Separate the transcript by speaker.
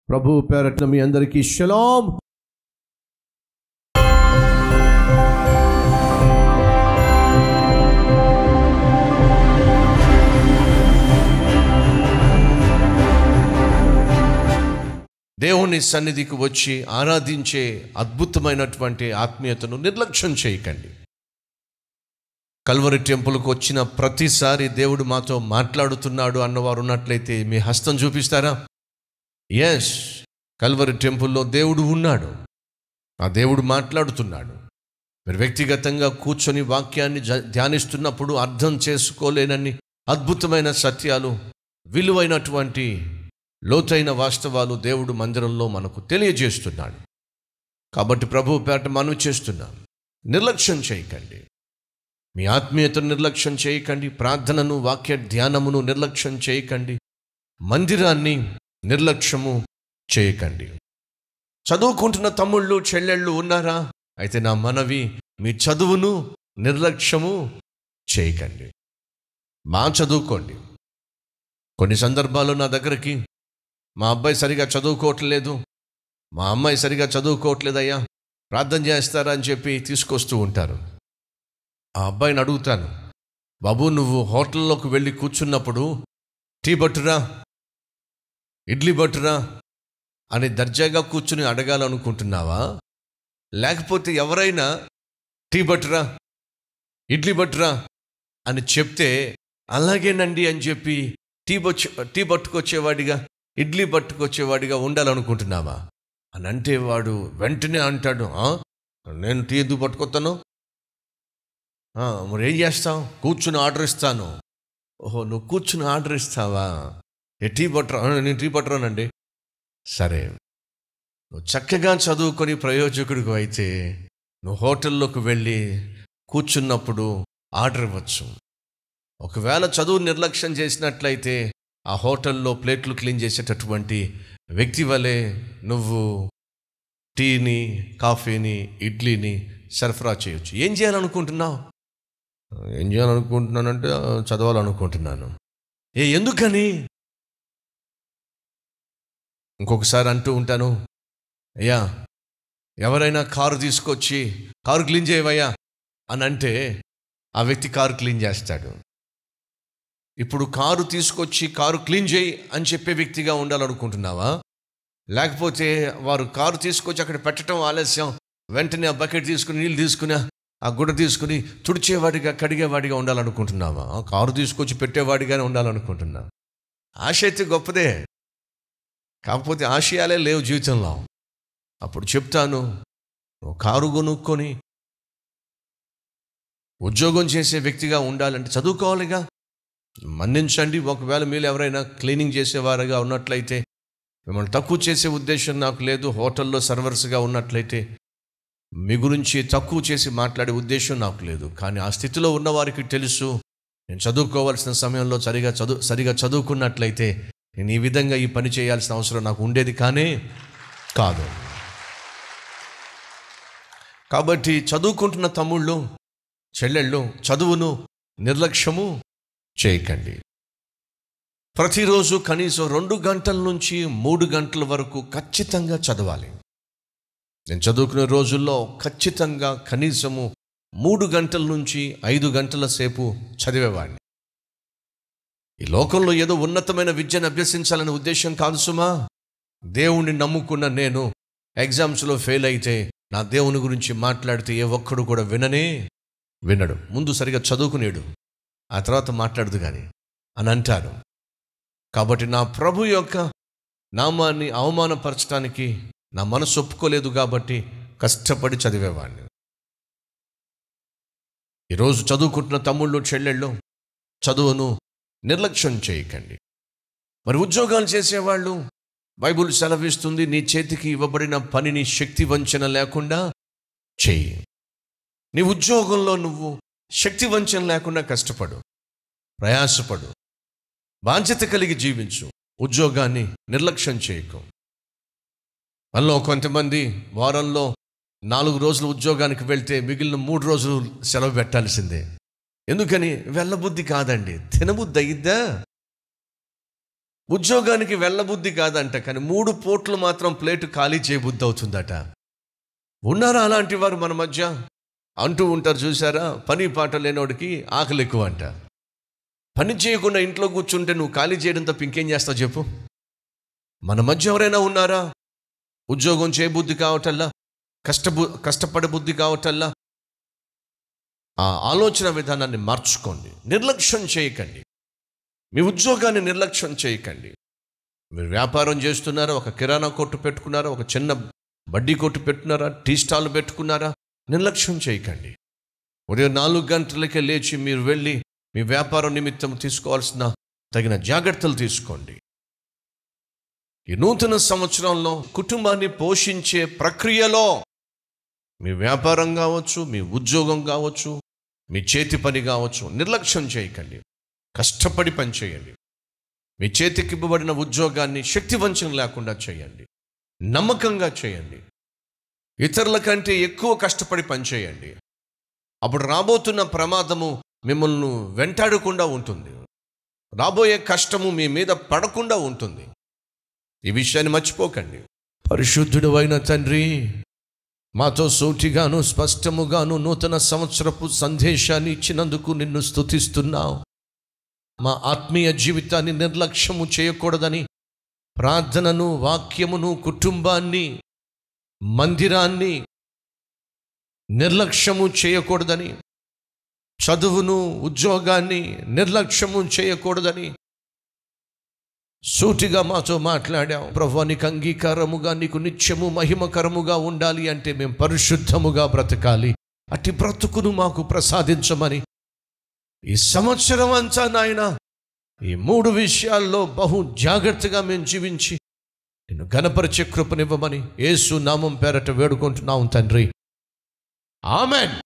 Speaker 1: ప్రభు పేరట్న మీ అందరికీ షలాం దేవుని సన్నిధికి వచ్చి ఆరాధించే అద్భుతమైనటువంటి ఆత్మీయతను నిర్లక్ష్యం చేయకండి కల్వరి టెంపుల్కి వచ్చిన ప్రతిసారి దేవుడు మాతో మాట్లాడుతున్నాడు అన్నవారు ఉన్నట్లయితే మీ హస్తం చూపిస్తారా ఎస్ కల్వరి టెంపుల్లో దేవుడు ఉన్నాడు ఆ దేవుడు మాట్లాడుతున్నాడు మీరు వ్యక్తిగతంగా కూర్చొని వాక్యాన్ని జ- ధ్యానిస్తున్నప్పుడు అర్థం చేసుకోలేనన్ని అద్భుతమైన సత్యాలు విలువైనటువంటి లోతైన వాస్తవాలు దేవుడు మందిరంలో మనకు తెలియజేస్తున్నాడు కాబట్టి ప్రభు పేట మనవి చేస్తున్నాం నిర్లక్ష్యం చేయకండి మీ ఆత్మీయతను నిర్లక్ష్యం చేయకండి ప్రార్థనను వాక్య ధ్యానమును నిర్లక్ష్యం చేయకండి మందిరాన్ని నిర్లక్ష్యము చేయకండి చదువుకుంటున్న తమ్ముళ్ళు చెల్లెళ్ళు ఉన్నారా అయితే నా మనవి మీ చదువును నిర్లక్ష్యము చేయకండి మా చదువుకోండి కొన్ని సందర్భాల్లో నా దగ్గరికి మా అబ్బాయి సరిగా చదువుకోవట్లేదు మా అమ్మాయి సరిగా చదువుకోవట్లేదయ్యా ప్రార్థన చేస్తారా అని చెప్పి తీసుకొస్తూ ఉంటారు ఆ అబ్బాయిని అడుగుతాను బాబు నువ్వు హోటల్లోకి వెళ్ళి కూర్చున్నప్పుడు టీ బట్టురా ఇడ్లీ బట్టురా అని దర్జాగా కూర్చుని అడగాలనుకుంటున్నావా లేకపోతే ఎవరైనా టీ బట్టురా ఇడ్లీ బట్టురా అని చెప్తే అలాగేనండి అని చెప్పి టీ బొచ్చు టీ పట్టుకొచ్చేవాడిగా ఇడ్లీ పట్టుకొచ్చేవాడిగా ఉండాలనుకుంటున్నావా అని అంటే వాడు వెంటనే అంటాడు "ఆ? నేను టీ ఎందుకు పట్టుకొస్తాను "ఆ, మరి ఏం చేస్తావు కూర్చుని ఆర్డర్ ఇస్తాను ఓహో నువ్వు కూర్చుని ఆర్డర్ ఇస్తావా ఏ టీ పట్టరా "ఆ, నేను టీ పట్టరానండి సరే నువ్వు చక్కగా చదువుకొని ప్రయోజకుడికి అయితే నువ్వు హోటల్లోకి వెళ్ళి కూర్చున్నప్పుడు ఆర్డర్ ఇవ్వచ్చు ఒకవేళ చదువు నిర్లక్ష్యం చేసినట్లయితే ఆ హోటల్లో ప్లేట్లు క్లీన్ చేసేటటువంటి వ్యక్తి వలె నువ్వు టీని కాఫీని ఇడ్లీని సరఫరా చేయొచ్చు ఏం చేయాలనుకుంటున్నావు ఏం చేయాలనుకుంటున్నానంటే ఆ, చదవాలనుకుంటున్నాను ఏ ఎందుకని ఇంకొకసారి అంటూ ఉంటాను అయ్యా ఎవరైనా కారు తీసుకొచ్చి కారు క్లీన్ చేయవయ్యా అని అంటే ఆ వ్యక్తి కారు క్లీన్ చేస్తాడు ఇప్పుడు కారు తీసుకొచ్చి కారు క్లీన్ చేయి అని చెప్పే వ్యక్తిగా ఉండాలనుకుంటున్నావా లేకపోతే వారు కారు తీసుకొచ్చి అక్కడ పెట్టడం ఆలస్యం వెంటనే ఆ బకెట్ తీసుకుని నీళ్ళు తీసుకుని ఆ గుడ్డ తీసుకుని తుడిచేవాడిగా కడిగేవాడిగా ఉండాలనుకుంటున్నావా ఆ కారు తీసుకొచ్చి పెట్టేవాడిగానే ఉండాలనుకుంటున్నా ఆశ అయితే గొప్పదే కాకపోతే ఆశయాలే లేవు జీవితంలో అప్పుడు చెప్తాను నువ్వు కారు కొనుక్కొని ఉద్యోగం చేసే వ్యక్తిగా ఉండాలంటే చదువుకోవాలిగా మన్నించండి ఒకవేళ మీరు ఎవరైనా క్లీనింగ్ చేసేవారుగా ఉన్నట్లయితే మిమ్మల్ని తక్కువ చేసే ఉద్దేశం నాకు లేదు హోటల్లో సర్వర్స్గా ఉన్నట్లయితే మీ గురించి తక్కువ చేసి మాట్లాడే ఉద్దేశం నాకు లేదు కానీ ఆ స్థితిలో ఉన్న వారికి తెలుసు నేను చదువుకోవాల్సిన సమయంలో సరిగా చదువు సరిగా చదువుకున్నట్లయితే నేను ఈ విధంగా ఈ పని చేయాల్సిన అవసరం నాకు ఉండేది కానీ కాదు కాబట్టి చదువుకుంటున్న తమ్ముళ్ళు చెల్లెళ్ళు చదువును నిర్లక్ష్యము చేయకండి ప్రతిరోజు కనీసం రెండు గంటల నుంచి మూడు గంటల వరకు ఖచ్చితంగా చదవాలి నేను చదువుకునే రోజుల్లో ఖచ్చితంగా కనీసము మూడు గంటల నుంచి ఐదు గంటల సేపు చదివేవాడిని ఈ లోకంలో ఏదో ఉన్నతమైన విద్యను అభ్యసించాలనే ఉద్దేశం కాదు సుమా దేవుణ్ణి నమ్ముకున్న నేను ఎగ్జామ్స్లో ఫెయిల్ అయితే నా దేవుని గురించి మాట్లాడితే ఏ ఒక్కడు కూడా విననే వినడు ముందు సరిగా చదువుకునేడు ఆ తర్వాత మాట్లాడదు కానీ అని అంటారు కాబట్టి నా ప్రభు యొక్క నామాన్ని అవమానపరచడానికి నా మనసు ఒప్పుకోలేదు కాబట్టి కష్టపడి చదివేవాడిని ఈరోజు చదువుకుంటున్న తమ్ముళ్ళు చెల్లెళ్ళు చదువును నిర్లక్ష్యం చేయకండి మరి ఉద్యోగాలు చేసేవాళ్ళు బైబుల్ సెలవిస్తుంది నీ చేతికి ఇవ్వబడిన పనిని శక్తి వంచన లేకుండా చేయి నీ ఉద్యోగంలో నువ్వు శక్తి వంచన లేకుండా కష్టపడు ప్రయాసపడు బాధ్యత కలిగి జీవించు ఉద్యోగాన్ని నిర్లక్ష్యం చేయకు మనలో కొంతమంది వారంలో నాలుగు రోజులు ఉద్యోగానికి వెళ్తే మిగిలిన మూడు రోజులు సెలవు పెట్టాల్సిందే ఎందుకని వెళ్ళబుద్ధి కాదండి తినబుద్ధి అయ్యిద్దా ఉద్యోగానికి వెళ్ళబుద్ధి కాదంట కానీ మూడు పూట్లు మాత్రం ప్లేటు ఖాళీ చేయబుద్ధి అవుతుందట ఉన్నారా అలాంటి వారు మన మధ్య అంటూ ఉంటారు చూసారా పని పాట లేనోడికి ఆకలి ఎక్కువ అంట పని చేయకుండా ఇంట్లో కూర్చుంటే నువ్వు ఖాళీ చేయడం తప్ప ఇంకేం చేస్తావు చెప్పు మన మధ్య ఎవరైనా ఉన్నారా ఉద్యోగం చేయబుద్ధి కావటల్లా కష్టబు కష్టపడే బుద్ధి కావటల్లా ఆ ఆలోచన విధానాన్ని మార్చుకోండి నిర్లక్ష్యం చేయకండి మీ ఉద్యోగాన్ని నిర్లక్ష్యం చేయకండి మీరు వ్యాపారం చేస్తున్నారా ఒక కిరాణా కొట్టు పెట్టుకున్నారా ఒక చిన్న బడ్డీ కొట్టు పెట్టుకున్నారా టీ స్టాల్ పెట్టుకున్నారా నిర్లక్ష్యం చేయకండి ఉదయం నాలుగు గంటలకే లేచి మీరు వెళ్ళి మీ వ్యాపారం నిమిత్తం తీసుకోవాల్సిన తగిన జాగ్రత్తలు తీసుకోండి ఈ నూతన సంవత్సరంలో కుటుంబాన్ని పోషించే ప్రక్రియలో మీ వ్యాపారం కావచ్చు మీ ఉద్యోగం కావచ్చు మీ చేతి పని కావచ్చు నిర్లక్ష్యం చేయకండి కష్టపడి పని చేయండి మీ చేతికి ఇవ్వబడిన ఉద్యోగాన్ని శక్తివంచం లేకుండా చేయండి నమ్మకంగా చేయండి ఇతరుల కంటే ఎక్కువ కష్టపడి పనిచేయండి అప్పుడు రాబోతున్న ప్రమాదము మిమ్మల్ని వెంటాడకుండా ఉంటుంది రాబోయే కష్టము మీ మీద పడకుండా ఉంటుంది ఈ విషయాన్ని మర్చిపోకండి పరిశుద్ధుడు అయిన తండ్రి మాతో సూటిగాను స్పష్టముగాను నూతన సంవత్సరపు సందేశాన్ని ఇచ్చినందుకు నిన్ను స్తుతిస్తున్నావు మా ఆత్మీయ జీవితాన్ని నిర్లక్ష్యము చేయకూడదని ప్రార్థనను వాక్యమును కుటుంబాన్ని మందిరాన్ని నిర్లక్ష్యము చేయకూడదని చదువును ఉద్యోగాన్ని నిర్లక్ష్యము చేయకూడదని సూటిగా మాతో మాట్లాడావు ప్రభు నీకు అంగీకారముగా నీకు నిత్యము మహిమకరముగా ఉండాలి అంటే మేము పరిశుద్ధముగా బ్రతకాలి అట్టి బ్రతుకును మాకు ప్రసాదించమని ఈ సంవత్సరం అంతా నాయన ఈ మూడు విషయాల్లో బహు జాగ్రత్తగా మేము జీవించి నిన్ను గణపరిచే కృపనివ్వమని యేసు నామం పేరట వేడుకుంటున్నాం తండ్రి ఆమెన్